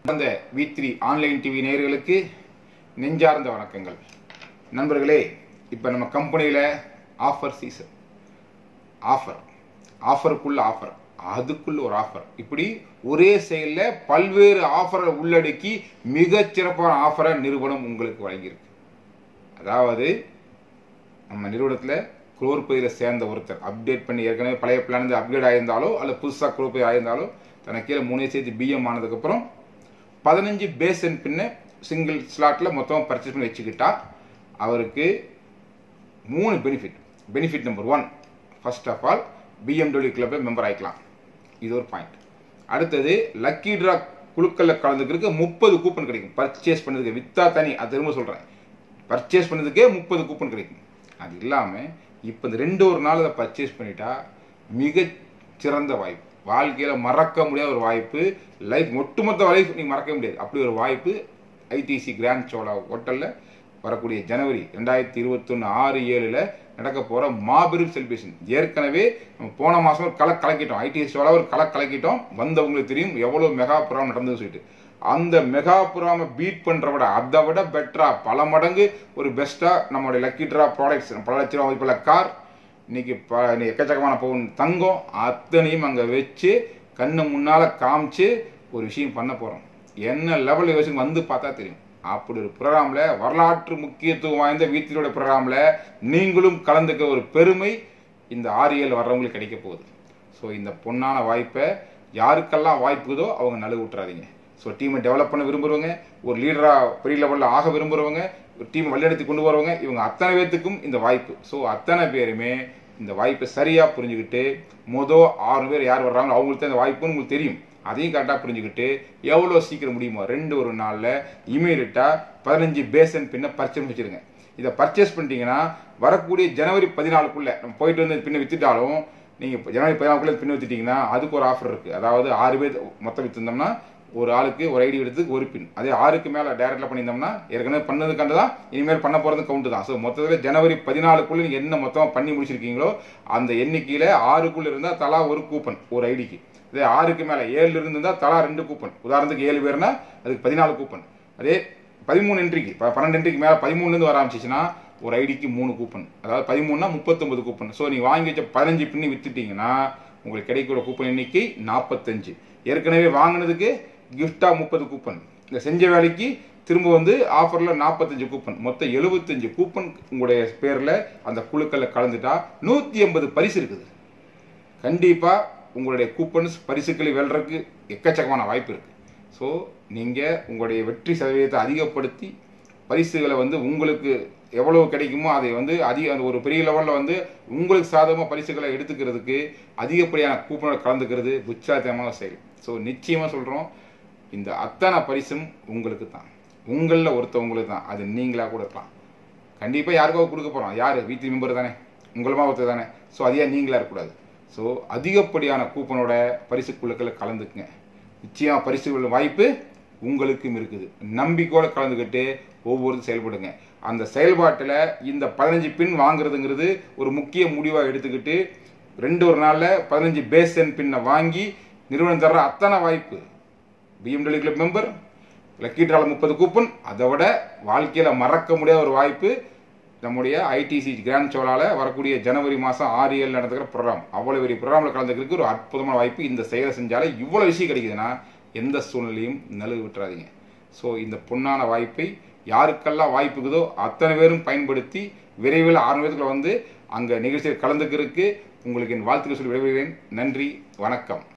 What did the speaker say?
அந்த we three online TV நேயர்களுக்கு நெஞ்சார்ந்த வணக்கங்கள் நண்பர்களே இப்போ நம்ம கம்பெனியில் ஆஃபர் சீசன் ஆஃபர் ஆஃபருக்குள்ள ஆஃபர் அதுக்குள்ள ஒரு ஆஃபர் இப்படி ஒரே செயலில் பல்வேறு ஆஃபரை உள்ளடக்கி மிகச் சிறப்பான ஆஃபரை நிறுவனம் உங்களுக்கு வழங்கியிருக்கு அதாவது நம்ம நிறுவனத்தில் குரோர்பதியில் சேர்ந்த ஒருத்தர் அப்டேட் பண்ணி ஏற்கனவே பழைய பிளான் அப்கிரேட் ஆயிருந்தாலோ அல்ல புதுசாக குரோர்பதி ஆயிருந்தாலோ தனக்கு கீழே மூணே சேர்த்து பிஎம் ஆனதுக்கப்புறம் பதினஞ்சு பேசன் பின்ன சிங்கிள் ஸ்லாட்டில் மொத்தம் பர்ச்சேஸ் பண்ணி வச்சுக்கிட்டா அவருக்கு மூணு benefit benefit number one first of all BMW கிளப்பில் மெம்பர் ஆகிக்கலாம் இது ஒரு பாயிண்ட் அடுத்தது லக்கி ட்ரா குழுக்களில் கலந்துக்கிறதுக்கு முப்பது கூப்பன் கிடைக்கும் பர்ச்சேஸ் பண்ணதுக்கு வித்தா தனி அது திரும்ப சொல்கிறேன் பர்ச்சேஸ் பண்ணதுக்கே முப்பது கூப்பன் கிடைக்கும் அது இல்லாமல் இப்போ இந்த ரெண்டு ஒரு நாள் அதை பர்ச்சேஸ் பண்ணிட்டா மிக சிறந்த வாய்ப்பு வாழ்க்கையில் மறக்க முடியாத ஒரு வாய்ப்பு லைஃப் ஒட்டுமொத்த லைஃப் நீங்கள் மறக்க முடியாது அப்படி ஒரு வாய்ப்பு ஐடிசி கிராண்ட் சோலா ஹோட்டலில் வரக்கூடிய ஜனவரி ரெண்டாயிரத்தி இருபத்தொன்று ஆறு ஏழில் நடக்க போகிற மாபெரும் செலிப்ரேஷன் ஏற்கனவே நம்ம போன மாதம் ஒரு கலை கலக்கிட்டோம் ஐடிஎஸ் சோலா ஒரு கலை கலக்கிட்டோம் வந்தவங்களுக்கு தெரியும் எவ்வளோ மெகா புறம் நடந்தது சொல்லிட்டு அந்த மெகா புறாம பீட் பண்ற விட அதை விட பெட்டரா பல மடங்கு ஒரு பெஸ்டா நம்மளுடைய லக்கி ட்ரா ப்ராடக்ட்ஸ் பல லட்ச ரூபா மதிப்புள்ள கார் இன்னைக்கு ப இன்னைக்கு எக்கச்சக்கமான பவுன் தங்கம் அத்தனையும் அங்கே வச்சு கண்ணு முன்னால காமிச்சு ஒரு விஷயம் பண்ண போறோம் என்ன லெவல் யோசிச்சு வந்து பார்த்தா தெரியும் அப்படி ஒரு ப்ரோக்ராம்ல வரலாற்று முக்கியத்துவம் வாய்ந்த வீட்டிலோட ப்ரோக்ராம்ல நீங்களும் கலந்துக்க ஒரு பெருமை இந்த ஆரியல் வர்றவங்களுக்கு கிடைக்க போகுது ஸோ இந்த பொன்னான வாய்ப்பை யாருக்கெல்லாம் வாய்ப்புதோ அவங்க நழுவு விட்டுறாதீங்க ஸோ டீமை டெவலப் பண்ண விரும்புகிறவங்க ஒரு லீடராக பெரிய லெவலில் ஆக விரும்புகிறவங்க ஒரு டீமை வழிநடத்தி கொண்டு வரவங்க இவங்க அத்தனை பேர்த்துக்கும் இந்த வாய்ப்பு ஸோ அத்தனை பேருமே இந்த வாய்ப்பை சரியாக புரிஞ்சுக்கிட்டு மொதல் ஆறு பேர் யார் வர்றாங்களோ அவங்களுக்கு தான் இந்த வாய்ப்புன்னு உங்களுக்கு தெரியும் அதையும் கரெக்டாக புரிஞ்சுக்கிட்டு எவ்வளோ சீக்கிரம் முடியுமோ ரெண்டு ஒரு நாளில் இமீடியட்டாக பதினஞ்சு பேசன் பின்ன பர்ச்சேஸ் வச்சுருங்க இதை பர்ச்சேஸ் பண்ணிட்டீங்கன்னா வரக்கூடிய ஜனவரி பதினாலுக்குள்ளே நம்ம போயிட்டு வந்து பின்ன வித்துட்டாலும் நீங்கள் ஜனவரி பதினாலுக்குள்ளே பின்ன வித்துட்டீங்கன்னா அதுக்கு ஒரு ஆஃபர் இருக்குது அதாவது ஆறு பேர் மொத்தம் விற்றுருந்தோம்னா ஒரு ஆளுக்கு ஒரு ஐடி எடுத்து ஒரு பின் அதே ஆறுக்கு மேலே டேரெக்டாக பண்ணியிருந்தோம்னா ஏற்கனவே பண்ணதுக்காண்டு தான் இனிமேல் பண்ண போகிறது கவுண்ட் தான் ஸோ மொத்தத்தில் ஜனவரி பதினாலுக்குள்ளே நீங்கள் என்ன மொத்தமாக பண்ணி முடிச்சிருக்கீங்களோ அந்த எண்ணிக்கையில் ஆறுக்குள்ளே இருந்தால் தலா ஒரு கூப்பன் ஒரு ஐடிக்கு இதே ஆறுக்கு மேலே ஏழுல இருந்து இருந்தால் தலா ரெண்டு கூப்பன் உதாரணத்துக்கு ஏழு பேர்னா அதுக்கு பதினாலு கூப்பன் அதே பதிமூணு என்ட்ரிக்கு இப்போ பன்னெண்டு என்ட்ரிக்கு மேலே பதிமூணுலேருந்து வர ஆரம்பிச்சிச்சுன்னா ஒரு ஐடிக்கு மூணு கூப்பன் அதாவது பதிமூணுனா முப்பத்தொன்பது கூப்பன் ஸோ நீங்கள் வாங்கி வச்ச பதினஞ்சு பின்னி வித்துட்டீங்கன்னா உங்களுக்கு கிடைக்கிற கூப்பன் எண்ணிக்கை நாற்பத்தஞ்சு ஏற்கனவே வாங்கினதுக்கு கிஃப்டா முப்பது கூப்பன் இந்த செஞ்ச வேலைக்கு திரும்ப வந்து ஆஃபரில் நாற்பத்தஞ்சு கூப்பன் மொத்தம் எழுபத்தஞ்சு கூப்பன் உங்களுடைய பேரில் அந்த குழுக்களில் கலந்துட்டா நூற்றி எண்பது பரிசு இருக்குது கண்டிப்பாக உங்களுடைய கூப்பன்ஸ் பரிசுகளை வெல்றதுக்கு எக்கச்சக்கமான வாய்ப்பு இருக்குது ஸோ நீங்கள் உங்களுடைய வெற்றி சதவீதத்தை அதிகப்படுத்தி பரிசுகளை வந்து உங்களுக்கு எவ்வளவு கிடைக்குமோ அதை வந்து அதிக அந்த ஒரு பெரிய லெவலில் வந்து உங்களுக்கு சாதகமாக பரிசுகளை எடுத்துக்கிறதுக்கு அதிகப்படியான கூப்பனோட கலந்துக்கிறது புச்சாத்தியமான செயல் ஸோ நிச்சயமாக சொல்கிறோம் இந்த அத்தனை பரிசும் உங்களுக்கு தான் உங்களில் ஒருத்தவங்களுக்கு தான் அது நீங்களாக கூட இருக்கலாம் கண்டிப்பாக யாருக்காவது கொடுக்க போகிறோம் யார் வீட்டு மெம்பர் தானே உங்களுமா ஒருத்தர் தானே ஸோ அதையா நீங்களாக இருக்கக்கூடாது ஸோ அதிகப்படியான கூப்பனோட பரிசு குழுக்களை கலந்துக்குங்க நிச்சயமாக பரிசு வாய்ப்பு உங்களுக்கும் இருக்குது நம்பிக்கையோடு கலந்துக்கிட்டு ஒவ்வொரு செயல்படுங்க அந்த செயல்பாட்டில் இந்த பதினஞ்சு பின் வாங்குறதுங்கிறது ஒரு முக்கிய முடிவாக எடுத்துக்கிட்டு ரெண்டு ஒரு நாளில் பதினஞ்சு பேசன் பின்னை வாங்கி நிறுவனம் தர்ற அத்தனை வாய்ப்பு பிஎம்டபிள்யூ கிளப் மெம்பர் லக்கி ட்ரால முப்பது கூப்பன் அதை விட வாழ்க்கையில் மறக்க முடியாத ஒரு வாய்ப்பு நம்முடைய ஐடிசி கிராண்ட் சோலால வரக்கூடிய ஜனவரி மாதம் ஆறு ஏழு நடந்துக்கிற ப்ரோக்ராம் அவ்வளோ பெரிய ப்ரோக்ராமில் கலந்துக்கிறதுக்கு ஒரு அற்புதமான வாய்ப்பு இந்த செயலை செஞ்சாலே இவ்வளோ விஷயம் கிடைக்குதுன்னா எந்த சூழ்நிலையும் நழுவு விட்டுறாதீங்க ஸோ இந்த பொன்னான வாய்ப்பை யாருக்கெல்லாம் வாய்ப்புக்குதோ அத்தனை பேரும் பயன்படுத்தி விரைவில் ஆரம்பத்தில் வந்து அங்கே நிகழ்ச்சியில் கலந்துக்கிறதுக்கு உங்களுக்கு என் வாழ்த்துக்கள் சொல்லி விடைபெறுகிறேன் நன்றி வணக்கம்